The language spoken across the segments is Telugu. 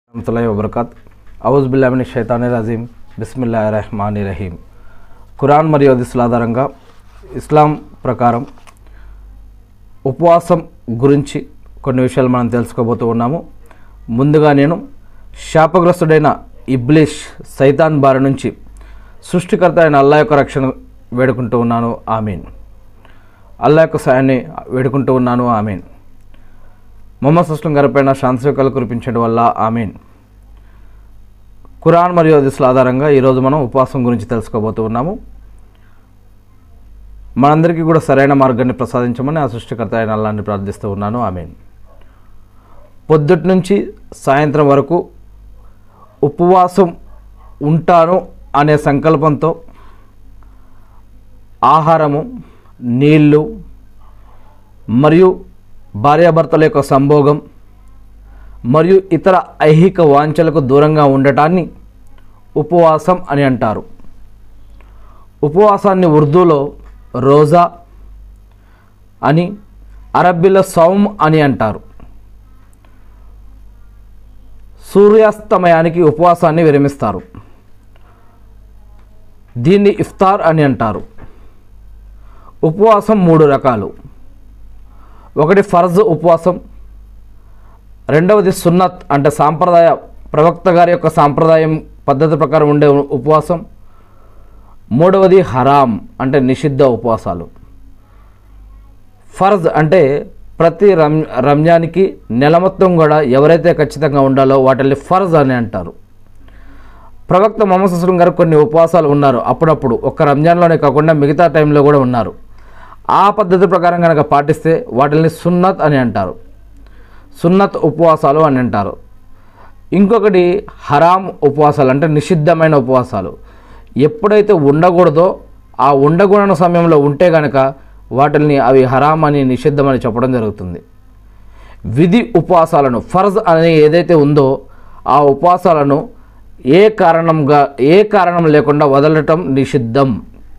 రహమతుల్లాhi వబర్కాత్ ఔజ్ బిల్లామిని షైతాని రజీం బిస్మిల్లా రహమాన్ రహీం ఖురాన్ మరియు హదీసుల ఆధారంగా ఇస్లాం ప్రకారం ఉపవాసం గురించి కొన్ని విషయాలు మనం తెలుసుకోబోతూ ఉన్నాము ముందుగా నేను శాపగ్రస్తుడైన ఇబ్లిష్ సైతాన్ బారి నుంచి సృష్టికర్త అయిన అల్లా యొక్క రక్షణ వేడుకుంటూ ఉన్నాను ఆమీన్ అల్లా యొక్క సాయాన్ని వేడుకుంటూ ఉన్నాను ఆమీన్ మొహమ్మద్ సుస్లం గారిపైన శాంతికలు కురిపించడం వల్ల ఆమీన్ ఖురాన్ మరియు హదీసుల ఆధారంగా ఈరోజు మనం ఉపవాసం గురించి తెలుసుకోబోతూ ఉన్నాము మనందరికీ కూడా సరైన మార్గాన్ని ప్రసాదించమని ఆ సృష్టికర్త అయిన అల్లాన్ని ప్రార్థిస్తూ ఉన్నాను ఆమీన్ పొద్దుటి నుంచి సాయంత్రం వరకు ఉపవాసం ఉంటాను అనే సంకల్పంతో ఆహారము నీళ్ళు మరియు భార్యాభర్తల యొక్క సంభోగం మరియు ఇతర ఐహిక వాంఛలకు దూరంగా ఉండటాన్ని ఉపవాసం అని అంటారు ఉపవాసాన్ని ఉర్దూలో రోజా అని అరబ్బీలో సౌమ్ అని అంటారు సూర్యాస్తమయానికి ఉపవాసాన్ని విరమిస్తారు దీన్ని ఇఫ్తార్ అని అంటారు ఉపవాసం మూడు రకాలు ఒకటి ఫర్జ్ ఉపవాసం రెండవది సున్నత్ అంటే సాంప్రదాయ ప్రవక్త గారి యొక్క సాంప్రదాయం పద్ధతి ప్రకారం ఉండే ఉపవాసం మూడవది హరాం అంటే నిషిద్ధ ఉపవాసాలు ఫర్జ్ అంటే ప్రతి రం రంజాన్కి నెల మొత్తం కూడా ఎవరైతే ఖచ్చితంగా ఉండాలో వాటిని ఫర్జ్ అని అంటారు ప్రవక్త మొహమ్మద్ సుస్లం గారు కొన్ని ఉపవాసాలు ఉన్నారు అప్పుడప్పుడు ఒక్క రంజాన్లోనే కాకుండా మిగతా టైంలో కూడా ఉన్నారు ఆ పద్ధతి ప్రకారం కనుక పాటిస్తే వాటిని సున్నత్ అని అంటారు సున్నత్ ఉపవాసాలు అని అంటారు ఇంకొకటి హరాం ఉపవాసాలు అంటే నిషిద్ధమైన ఉపవాసాలు ఎప్పుడైతే ఉండకూడదో ఆ ఉండకూడని సమయంలో ఉంటే కనుక వాటిని అవి హరాం అని నిషిద్ధమని చెప్పడం జరుగుతుంది విధి ఉపవాసాలను ఫర్జ్ అని ఏదైతే ఉందో ఆ ఉపవాసాలను ఏ కారణంగా ఏ కారణం లేకుండా వదలటం నిషిద్ధం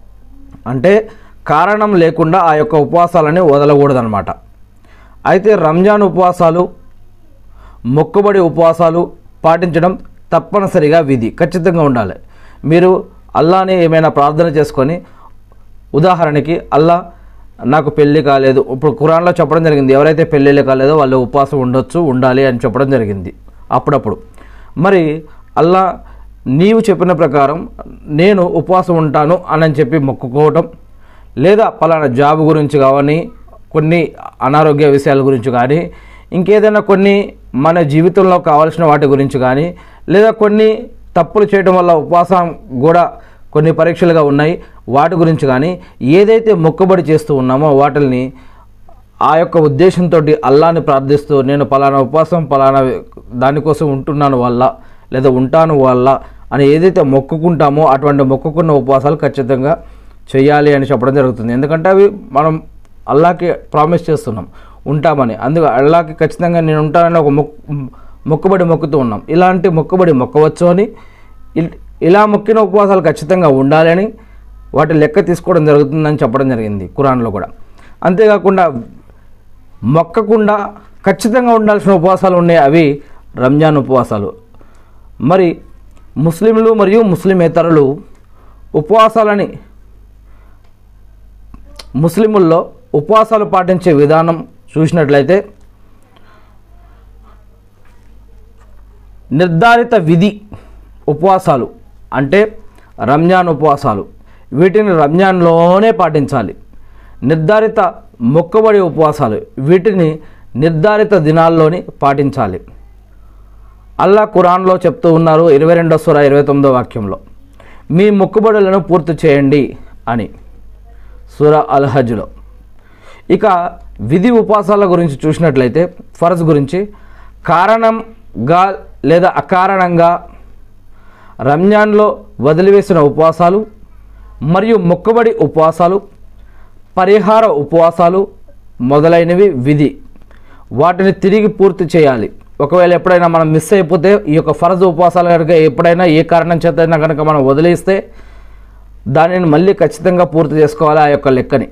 అంటే కారణం లేకుండా ఆ యొక్క ఉపవాసాలని వదలకూడదనమాట అయితే రంజాన్ ఉపవాసాలు మొక్కుబడి ఉపవాసాలు పాటించడం తప్పనిసరిగా విధి ఖచ్చితంగా ఉండాలి మీరు అల్లాని ఏమైనా ప్రార్థన చేసుకొని ఉదాహరణకి అల్లా నాకు పెళ్ళి కాలేదు ఇప్పుడు ఖురాన్లో చెప్పడం జరిగింది ఎవరైతే పెళ్ళిళ్ళు కాలేదో వాళ్ళు ఉపవాసం ఉండొచ్చు ఉండాలి అని చెప్పడం జరిగింది అప్పుడప్పుడు మరి అల్లా నీవు చెప్పిన ప్రకారం నేను ఉపవాసం ఉంటాను అని చెప్పి మొక్కుకోవటం లేదా పలానా జాబ్ గురించి కానీ కొన్ని అనారోగ్య విషయాల గురించి కానీ ఇంకేదైనా కొన్ని మన జీవితంలో కావాల్సిన వాటి గురించి కానీ లేదా కొన్ని తప్పులు చేయడం వల్ల ఉపవాసం కూడా కొన్ని పరీక్షలుగా ఉన్నాయి వాటి గురించి కానీ ఏదైతే మొక్కుబడి చేస్తూ ఉన్నామో వాటిని ఆ యొక్క ఉద్దేశంతో అల్లాని ప్రార్థిస్తూ నేను పలానా ఉపవాసం పలానా దానికోసం ఉంటున్నాను వల్ల లేదా ఉంటాను వల్ల అని ఏదైతే మొక్కుకుంటామో అటువంటి మొక్కుకున్న ఉపవాసాలు ఖచ్చితంగా చేయాలి అని చెప్పడం జరుగుతుంది ఎందుకంటే అవి మనం అల్లాకి ప్రామిస్ చేస్తున్నాం ఉంటామని అందుకు అల్లాకి ఖచ్చితంగా నేను ఉంటానని ఒక మొక్కు మొక్కుబడి మొక్కుతూ ఉన్నాం ఇలాంటి మొక్కుబడి మొక్కవచ్చు అని ఇల్- ఇలా మొక్కిన ఉపవాసాలు ఖచ్చితంగా ఉండాలని వాటి లెక్క తీసుకోవడం జరుగుతుందని చెప్పడం జరిగింది ఖురాన్లో కూడా అంతేకాకుండా మొక్కకుండా ఖచ్చితంగా ఉండాల్సిన ఉపవాసాలు ఉన్నాయి అవి రంజాన్ ఉపవాసాలు మరి ముస్లింలు మరియు ముస్లిమేతరులు ఉపవాసాలని ముస్లిముల్లో ఉపవాసాలు పాటించే విధానం చూసినట్లయితే నిర్ధారిత విధి ఉపవాసాలు అంటే రంజాన్ ఉపవాసాలు వీటిని రంజాన్లోనే పాటించాలి నిర్ధారిత మొక్కబడి ఉపవాసాలు వీటిని నిర్ధారిత దినాల్లోని పాటించాలి అల్లా ఖురాన్లో చెప్తూ ఉన్నారు ఇరవై రెండో సుర ఇరవై తొమ్మిదో వాక్యంలో మీ మొక్కుబడులను పూర్తి చేయండి అని సూర అల్ హజ్లో ఇక విధి ఉపవాసాల గురించి చూసినట్లయితే ఫర్జ్ గురించి కారణంగా లేదా అకారణంగా రంజాన్లో వదిలివేసిన ఉపవాసాలు మరియు మొక్కుబడి ఉపవాసాలు పరిహార ఉపవాసాలు మొదలైనవి విధి వాటిని తిరిగి పూర్తి చేయాలి ఒకవేళ ఎప్పుడైనా మనం మిస్ అయిపోతే ఈ యొక్క ఫరజ్ ఉపవాసాలు కనుక ఎప్పుడైనా ఏ కారణం చేతైనా కనుక మనం వదిలేస్తే దానిని మళ్ళీ ఖచ్చితంగా పూర్తి చేసుకోవాలి ఆ యొక్క లెక్కని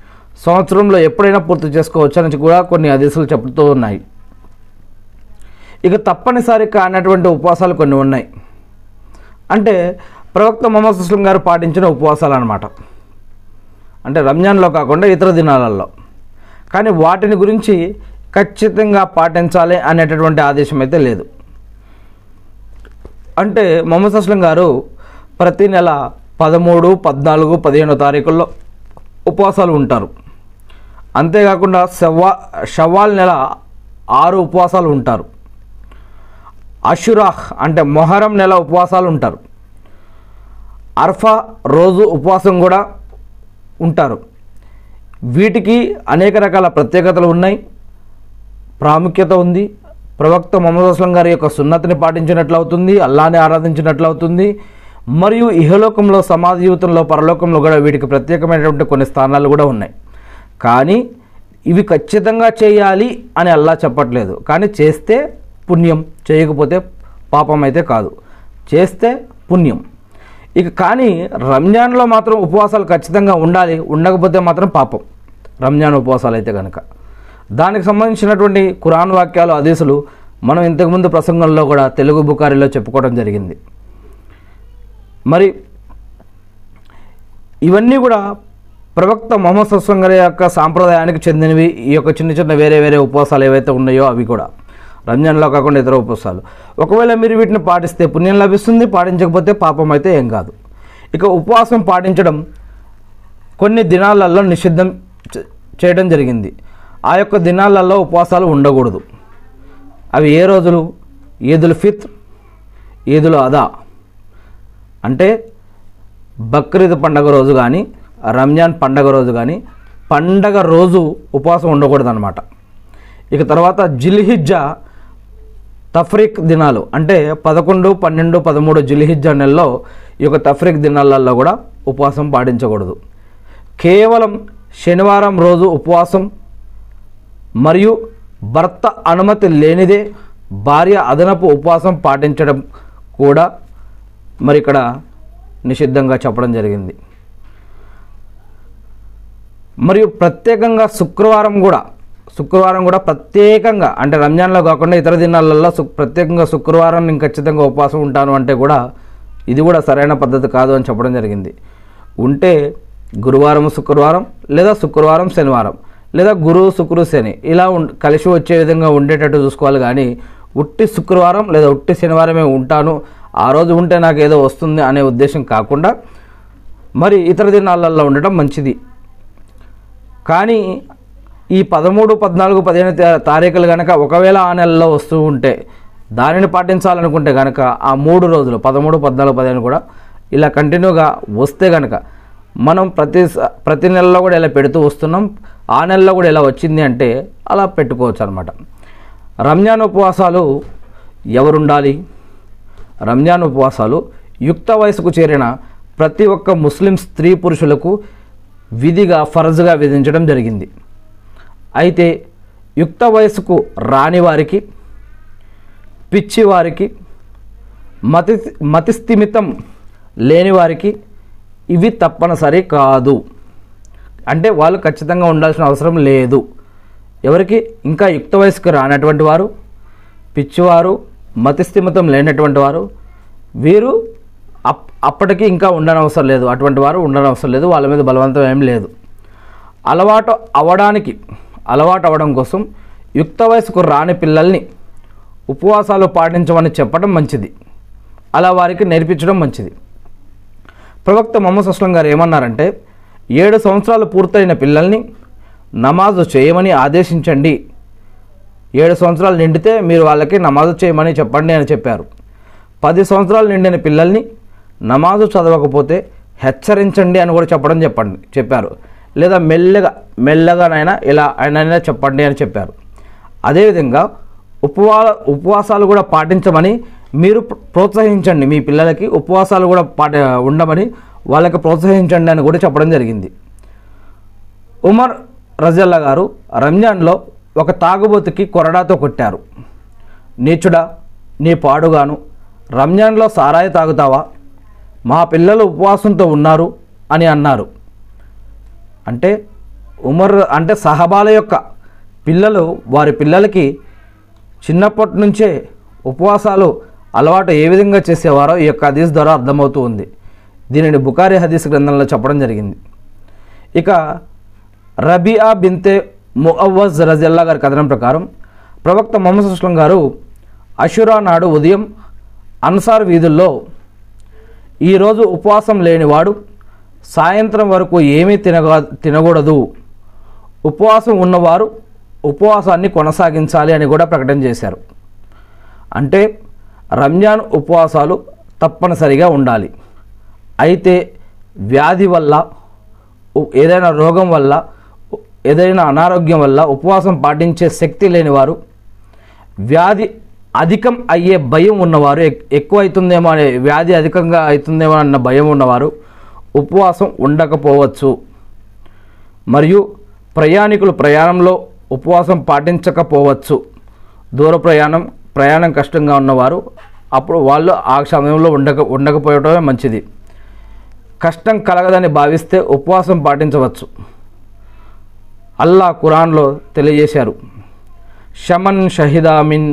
సంవత్సరంలో ఎప్పుడైనా పూర్తి చేసుకోవచ్చు అని కూడా కొన్ని ఆదేశాలు చెప్తూ ఉన్నాయి ఇక తప్పనిసరి కానటువంటి ఉపవాసాలు కొన్ని ఉన్నాయి అంటే ప్రవక్త మొహమ్మద్ సుస్లం గారు పాటించిన ఉపవాసాలు అనమాట అంటే రంజాన్లో కాకుండా ఇతర దినాలలో కానీ వాటిని గురించి ఖచ్చితంగా పాటించాలి అనేటటువంటి ఆదేశం అయితే లేదు అంటే మొహమ్మద్ అస్లం గారు ప్రతి నెల పదమూడు పద్నాలుగు పదిహేనో తారీఖుల్లో ఉపవాసాలు ఉంటారు అంతేకాకుండా షవ్వా షవ్వాల్ నెల ఆరు ఉపవాసాలు ఉంటారు అషురాహ్ అంటే మొహరం నెల ఉపవాసాలు ఉంటారు అర్ఫా రోజు ఉపవాసం కూడా ఉంటారు వీటికి అనేక రకాల ప్రత్యేకతలు ఉన్నాయి ప్రాముఖ్యత ఉంది ప్రవక్త మొహమ్మద్ అస్లం గారి యొక్క సున్నతిని పాటించినట్లు అవుతుంది అల్లాని ఆరాధించినట్లు అవుతుంది మరియు ఇహలోకంలో సమాజ జీవితంలో పరలోకంలో కూడా వీటికి ప్రత్యేకమైనటువంటి కొన్ని స్థానాలు కూడా ఉన్నాయి కానీ ఇవి ఖచ్చితంగా చేయాలి అని అల్లా చెప్పట్లేదు కానీ చేస్తే పుణ్యం చేయకపోతే పాపం అయితే కాదు చేస్తే పుణ్యం ఇక కానీ రంజాన్లో మాత్రం ఉపవాసాలు ఖచ్చితంగా ఉండాలి ఉండకపోతే మాత్రం పాపం రంజాన్ ఉపవాసాలు అయితే కనుక దానికి సంబంధించినటువంటి ఖురాన్ వాక్యాలు ఆదేశాలు మనం ఇంతకుముందు ప్రసంగంలో కూడా తెలుగు బుకారిలో చెప్పుకోవడం జరిగింది మరి ఇవన్నీ కూడా ప్రవక్త మొహమ్మద్ సస్వం గారి యొక్క సాంప్రదాయానికి చెందినవి ఈ యొక్క చిన్న చిన్న వేరే వేరే ఉపవాసాలు ఏవైతే ఉన్నాయో అవి కూడా రంజాన్లో కాకుండా ఇతర ఉపవాసాలు ఒకవేళ మీరు వీటిని పాటిస్తే పుణ్యం లభిస్తుంది పాటించకపోతే పాపం అయితే ఏం కాదు ఇక ఉపవాసం పాటించడం కొన్ని దినాలలో నిషిద్ధం చే- చేయడం జరిగింది ఆ యొక్క దినాలలో ఉపవాసాలు ఉండకూడదు అవి ఏ రోజులు ఈదుల్ ఫిత్ర్ ఈదుల్ అదా అంటే బక్రీద్ పండగ రోజు కానీ రంజాన్ పండగ రోజు కానీ పండగ రోజు ఉపవాసం ఉండకూడదు అనమాట ఇక తర్వాత జిల్హిజ్జా తఫ్రీక్ దినాలు అంటే పదకొండు పన్నెండు పదమూడు జిల్హిజ్జా నెలలో ఈ యొక్క తఫ్రీక్ దినాలలో కూడా ఉపవాసం పాటించకూడదు కేవలం శనివారం రోజు ఉపవాసం మరియు భర్త అనుమతి లేనిదే భార్య అదనపు ఉపవాసం పాటించడం కూడా మరి ఇక్కడ నిషిద్ధంగా చెప్పడం జరిగింది మరియు ప్రత్యేకంగా శుక్రవారం కూడా శుక్రవారం కూడా ప్రత్యేకంగా అంటే రంజాన్లో కాకుండా ఇతర దినాలలో సు ప్రత్యేకంగా శుక్రవారం నేను ఖచ్చితంగా ఉపవాసం ఉంటాను అంటే కూడా ఇది కూడా సరైన పద్ధతి కాదు అని చెప్పడం జరిగింది ఉంటే గురువారం శుక్రవారం లేదా శుక్రవారం శనివారం లేదా గురు శుక్రు శని ఇలా ఉం కలిసి వచ్చే విధంగా ఉండేటట్టు చూసుకోవాలి కానీ ఉట్టి శుక్రవారం లేదా ఉట్టి శనివారమే ఉంటాను ఆ రోజు ఉంటే నాకు ఏదో వస్తుంది అనే ఉద్దేశం కాకుండా మరి ఇతర దినాలలో ఉండటం మంచిది కానీ ఈ పదమూడు పద్నాలుగు పదిహేను తా- తారీఖులు కనుక ఒకవేళ ఆ నెలలో వస్తూ ఉంటే దానిని పాటించాలనుకుంటే కనుక ఆ మూడు రోజులు పదమూడు పద్నాలుగు పదిహేను కూడా ఇలా కంటిన్యూగా వస్తే కనుక మనం ప్రతి స- ప్రతి నెలలో కూడా ఇలా పెడుతూ వస్తున్నాం ఆ నెలలో కూడా ఇలా వచ్చింది అంటే అలా పెట్టుకోవచ్చు అనమాట రంజాన్ ఉపవాసాలు ఎవరుండాలి రంజాన్ ఉపవాసాలు యుక్త వయసుకు చేరిన ప్రతి ఒక్క ముస్లిం స్త్రీ పురుషులకు విధిగా ఫరజుగా విధించడం జరిగింది అయితే యుక్త వయసుకు రాని వారికి పిచ్చి వారికి మతి మతిస్థిమితం లేని వారికి ఇవి తప్పనిసరి కాదు అంటే వాళ్ళు ఖచ్చితంగా ఉండాల్సిన అవసరం లేదు ఎవరికి ఇంకా యుక్త వయసుకు రానటువంటి వారు పిచ్చివారు మతిస్థిమితం లేనటువంటి వారు వీరు అప్ అప్పటికి ఇంకా ఉండనవసరం లేదు అటువంటి వారు ఉండనవసరం లేదు వాళ్ళ మీద బలవంతం ఏం లేదు అలవాటు అవ్వడానికి అలవాటు అవ్వడం కోసం యుక్త వయసుకు రాని పిల్లల్ని ఉపవాసాలు పాటించమని చెప్పడం మంచిది అలా వారికి నేర్పించడం మంచిది ప్రవక్త మొహమ్మద్ అస్లం గారు ఏమన్నారంటే ఏడు సంవత్సరాలు పూర్తయిన పిల్లల్ని నమాజు చేయమని ఆదేశించండి ఏడు సంవత్సరాలు నిండితే మీరు వాళ్ళకి నమాజు చేయమని చెప్పండి అని చెప్పారు పది సంవత్సరాలు నిండిన పిల్లల్ని నమాజు చదవకపోతే హెచ్చరించండి అని కూడా చెప్పడం చెప్పండి చెప్పారు లేదా మెల్లగా మెల్లగానైనా ఇలా అయినా చెప్పండి అని చెప్పారు అదేవిధంగా ఉపవా ఉపవాసాలు కూడా పాటించమని మీరు ప్ర- ప్రోత్సహించండి మీ పిల్లలకి ఉపవాసాలు కూడా పాట ఉండమని వాళ్ళకి ప్రోత్సహించండి అని కూడా చెప్పడం జరిగింది ఉమర్ రజల్లా గారు రంజాన్లో ఒక తాగుబోతుకి కొరడాతో కొట్టారు నీచుడా నీ పాడుగాను రంజాన్లో సారాయి తాగుతావా మా పిల్లలు ఉపవాసంతో ఉన్నారు అని అన్నారు అంటే ఉమర్ అంటే సహబాల యొక్క పిల్లలు వారి పిల్లలకి చిన్నప్పటి నుంచే ఉపవాసాలు అలవాటు ఏ విధంగా చేసేవారో ఈ యొక్క హదీస్ ద్వారా అర్థమవుతూ ఉంది దీనిని బుకారి హదీస్ గ్రంథంలో చెప్పడం జరిగింది ఇక రబియా బింతే ముఅవ్వజ్ రజల్లా గారి కథనం ప్రకారం ప్రవక్త మొహమ్మద్ సుస్లం గారు అషురా నాడు ఉదయం అన్సార్ వీధుల్లో ఈరోజు ఉపవాసం లేనివాడు సాయంత్రం వరకు ఏమీ తినగా తినకూడదు ఉపవాసం ఉన్నవారు ఉపవాసాన్ని కొనసాగించాలి అని కూడా ప్రకటన చేశారు అంటే రంజాన్ ఉపవాసాలు తప్పనిసరిగా ఉండాలి అయితే వ్యాధి వల్ల ఉ- ఏదైనా రోగం వల్ల ఉ- ఏదైనా అనారోగ్యం వల్ల ఉపవాసం పాటించే శక్తి లేని వారు వ్యాధి అధికం అయ్యే భయం ఉన్నవారు ఎక్- ఎక్కువ అవుతుందేమో అనే వ్యాధి అధికంగా అవుతుందేమో అన్న భయం ఉన్నవారు ఉపవాసం ఉండకపోవచ్చు మరియు ప్రయాణికులు ప్రయాణంలో ఉపవాసం పాటించకపోవచ్చు దూర ప్రయాణం ప్రయాణం కష్టంగా ఉన్నవారు అప్పుడు వాళ్ళు ఆ సమయంలో ఉండక ఉండకపోవడమే మంచిది కష్టం కలగదని భావిస్తే ఉపవాసం పాటించవచ్చు అల్లా ఖురాన్లో తెలియజేశారు షమన్ షహిదా మిన్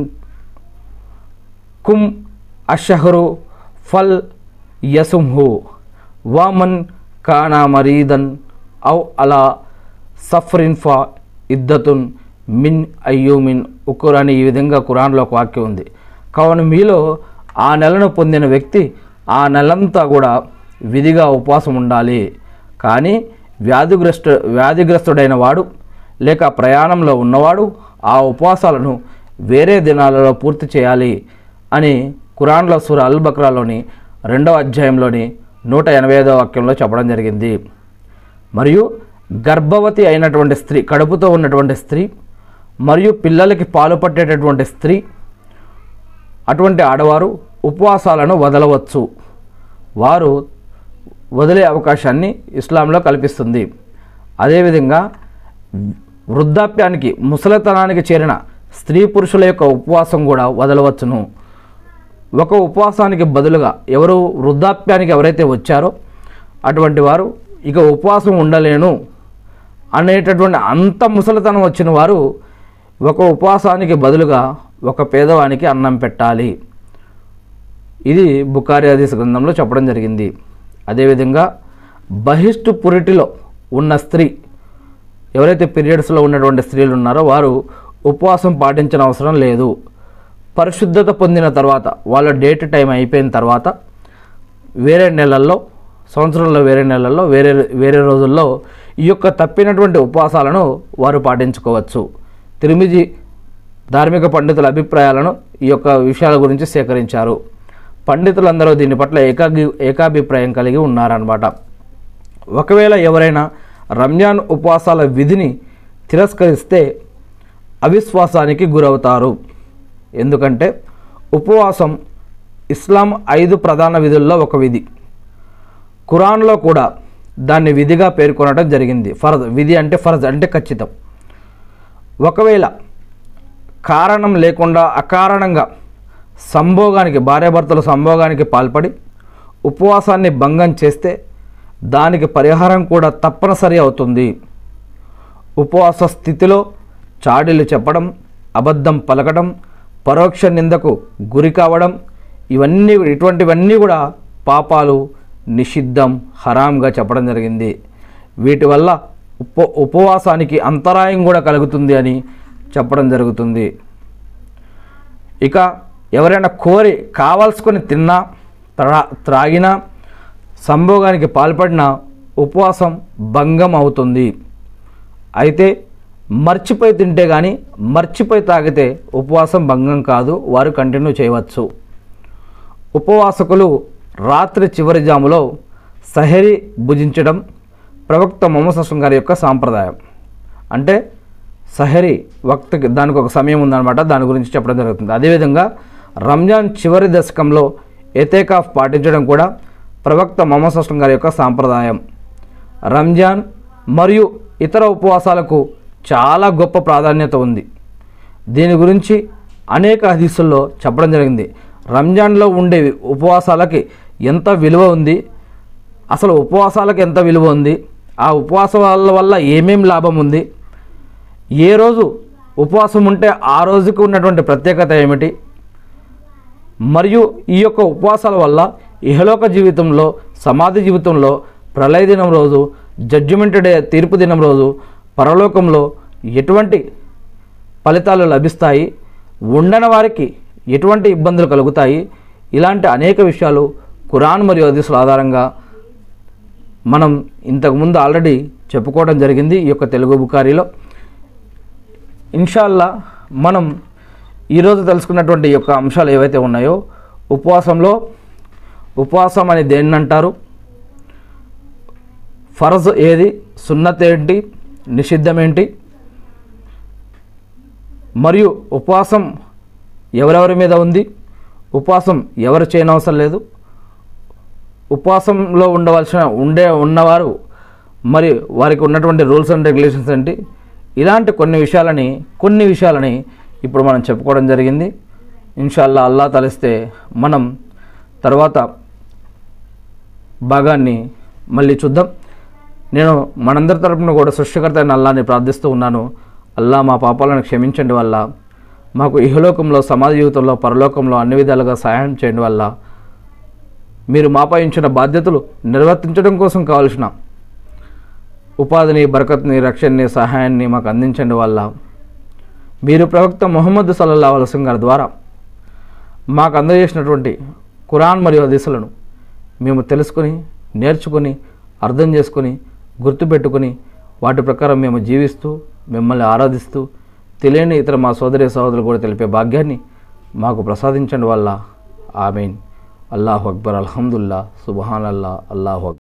కుమ్ అషహరు ఫల్ యసుంహు వామన్ కానా మరీదన్ ఔ అలా సఫరిన్ ఫా ఇద్దతున్ మిన్ అయ్యూమిన్ ఉకుర్ అని ఈ విధంగా ఖురాన్లో ఒక వాక్యం ఉంది కావున మీలో ఆ నెలను పొందిన వ్యక్తి ఆ నెలంతా కూడా విధిగా ఉపవాసం ఉండాలి కానీ వ్యాధిగ్రస్తు వ్యాధిగ్రస్తుడైన వాడు లేక ప్రయాణంలో ఉన్నవాడు ఆ ఉపవాసాలను వేరే దినాలలో పూర్తి చేయాలి అని ఖురాన్లో సూర అల్ బక్రాలోని రెండవ అధ్యాయంలోని నూట ఎనభై ఐదవ వాక్యంలో చెప్పడం జరిగింది మరియు గర్భవతి అయినటువంటి స్త్రీ కడుపుతో ఉన్నటువంటి స్త్రీ మరియు పిల్లలకి పాలు పట్టేటటువంటి స్త్రీ అటువంటి ఆడవారు ఉపవాసాలను వదలవచ్చు వారు వదిలే అవకాశాన్ని ఇస్లాంలో కల్పిస్తుంది అదేవిధంగా వృద్ధాప్యానికి ముసలితనానికి చేరిన స్త్రీ పురుషుల యొక్క ఉపవాసం కూడా వదలవచ్చును ఒక ఉపవాసానికి బదులుగా ఎవరు వృద్ధాప్యానికి ఎవరైతే వచ్చారో అటువంటి వారు ఇక ఉపవాసం ఉండలేను అనేటటువంటి అంత ముసలితనం వచ్చిన వారు ఒక ఉపవాసానికి బదులుగా ఒక పేదవానికి అన్నం పెట్టాలి ఇది బుకారి హదీస్ గ్రంథంలో చెప్పడం జరిగింది అదేవిధంగా బహిష్టు పురిటిలో ఉన్న స్త్రీ ఎవరైతే పీరియడ్స్లో ఉన్నటువంటి స్త్రీలు ఉన్నారో వారు ఉపవాసం పాటించిన అవసరం లేదు పరిశుద్ధత పొందిన తర్వాత వాళ్ళ డేట్ టైం అయిపోయిన తర్వాత వేరే నెలల్లో సంవత్సరంలో వేరే నెలల్లో వేరే వేరే రోజుల్లో ఈ యొక్క తప్పినటువంటి ఉపవాసాలను వారు పాటించుకోవచ్చు తిరుమిజి ధార్మిక పండితుల అభిప్రాయాలను ఈ యొక్క విషయాల గురించి సేకరించారు పండితులందరూ దీని పట్ల ఏకాగి ఏకాభిప్రాయం కలిగి ఉన్నారన్నమాట ఒకవేళ ఎవరైనా రంజాన్ ఉపవాసాల విధిని తిరస్కరిస్తే అవిశ్వాసానికి గురవుతారు ఎందుకంటే ఉపవాసం ఇస్లాం ఐదు ప్రధాన విధుల్లో ఒక విధి ఖురాన్లో కూడా దాన్ని విధిగా పేర్కొనడం జరిగింది ఫరజ్ విధి అంటే ఫరజ్ అంటే ఖచ్చితం ఒకవేళ కారణం లేకుండా అకారణంగా సంభోగానికి భార్యాభర్తల సంభోగానికి పాల్పడి ఉపవాసాన్ని భంగం చేస్తే దానికి పరిహారం కూడా తప్పనిసరి అవుతుంది ఉపవాస స్థితిలో చాడీలు చెప్పడం అబద్ధం పలకడం పరోక్ష నిందకు గురి కావడం ఇవన్నీ ఇటువంటివన్నీ కూడా పాపాలు నిషిద్ధం హరాంగా చెప్పడం జరిగింది వీటి వల్ల ఉప ఉపవాసానికి అంతరాయం కూడా కలుగుతుంది అని చెప్పడం జరుగుతుంది ఇక ఎవరైనా కోరి కావాల్సుకొని తిన్నా త్రా త్రాగినా సంభోగానికి పాల్పడినా ఉపవాసం భంగం అవుతుంది అయితే మర్చిపోయి తింటే కానీ మర్చిపోయి తాగితే ఉపవాసం భంగం కాదు వారు కంటిన్యూ చేయవచ్చు ఉపవాసకులు రాత్రి చివరి జాములో సహరి భుజించడం ప్రవక్త మొహమ్మద్ అస్లం గారి యొక్క సాంప్రదాయం అంటే సహరి వక్తకి దానికి ఒక సమయం ఉందన్నమాట దాని గురించి చెప్పడం జరుగుతుంది అదేవిధంగా రంజాన్ చివరి దశకంలో ఎతేకాఫ్ పాటించడం కూడా ప్రవక్త మొహమ్మద్ అస్లం గారి యొక్క సాంప్రదాయం రంజాన్ మరియు ఇతర ఉపవాసాలకు చాలా గొప్ప ప్రాధాన్యత ఉంది దీని గురించి అనేక హదీసుల్లో చెప్పడం జరిగింది రంజాన్లో ఉండే ఉపవాసాలకి ఎంత విలువ ఉంది అసలు ఉపవాసాలకు ఎంత విలువ ఉంది ఆ ఉపవాసాల వల్ల ఏమేం లాభం ఉంది ఏ రోజు ఉపవాసం ఉంటే ఆ రోజుకు ఉన్నటువంటి ప్రత్యేకత ఏమిటి మరియు ఈ యొక్క ఉపవాసాల వల్ల ఇహలోక జీవితంలో సమాధి జీవితంలో ప్రళయ దినం రోజు జడ్జిమెంట్ డే తీర్పు దినం రోజు పరలోకంలో ఎటువంటి ఫలితాలు లభిస్తాయి ఉండని వారికి ఎటువంటి ఇబ్బందులు కలుగుతాయి ఇలాంటి అనేక విషయాలు ఖురాన్ మరియు హదీసుల ఆధారంగా మనం ఇంతకుముందు ఆల్రెడీ చెప్పుకోవడం జరిగింది ఈ యొక్క తెలుగు బుకారీలో ఇన్షాల్లా మనం ఈరోజు తెలుసుకున్నటువంటి ఈ యొక్క అంశాలు ఏవైతే ఉన్నాయో ఉపవాసంలో ఉపవాసం అని దేన్ని అంటారు ఫరజ్ ఏది సున్నత్ ఏంటి నిషిద్ధం ఏంటి మరియు ఉపవాసం ఎవరెవరి మీద ఉంది ఉపవాసం ఎవరు చేయనవసరం లేదు ఉపవాసంలో ఉండవలసిన ఉండే ఉన్నవారు మరి వారికి ఉన్నటువంటి రూల్స్ అండ్ రెగ్యులేషన్స్ ఏంటి ఇలాంటి కొన్ని విషయాలని కొన్ని విషయాలని ఇప్పుడు మనం చెప్పుకోవడం జరిగింది ఇన్షాల్లా అల్లా తలిస్తే మనం తర్వాత భాగాన్ని మళ్ళీ చూద్దాం నేను మనందరి తరపున కూడా సృష్టికర్త అయిన అల్లాని ప్రార్థిస్తూ ఉన్నాను అల్లా మా పాపాలను క్షమించండి వల్ల మాకు ఇహలోకంలో సమాజ జీవితంలో పరలోకంలో అన్ని విధాలుగా సహాయం చేయండి వల్ల మీరు మాపై ఉంచిన బాధ్యతలు నిర్వర్తించడం కోసం కావలసిన ఉపాధిని బరకత్ని రక్షణని సహాయాన్ని మాకు అందించండి వల్ల మీరు ప్రవక్త ముహమ్మద్ సల్లల్లా వలసం గారి ద్వారా మాకు అందజేసినటువంటి ఖురాన్ మరియు హదీసులను మేము తెలుసుకొని నేర్చుకొని అర్థం చేసుకొని గుర్తుపెట్టుకొని వాటి ప్రకారం మేము జీవిస్తూ మిమ్మల్ని ఆరాధిస్తూ తెలియని ఇతర మా సోదరి సహోదరులు కూడా తెలిపే భాగ్యాన్ని మాకు ప్రసాదించండి వల్ల ఆమెన్ అల్లాహు అక్బర్ అల్హమ్దుల్లా సుబహాన్ అల్లా అల్లాహు అక్బర్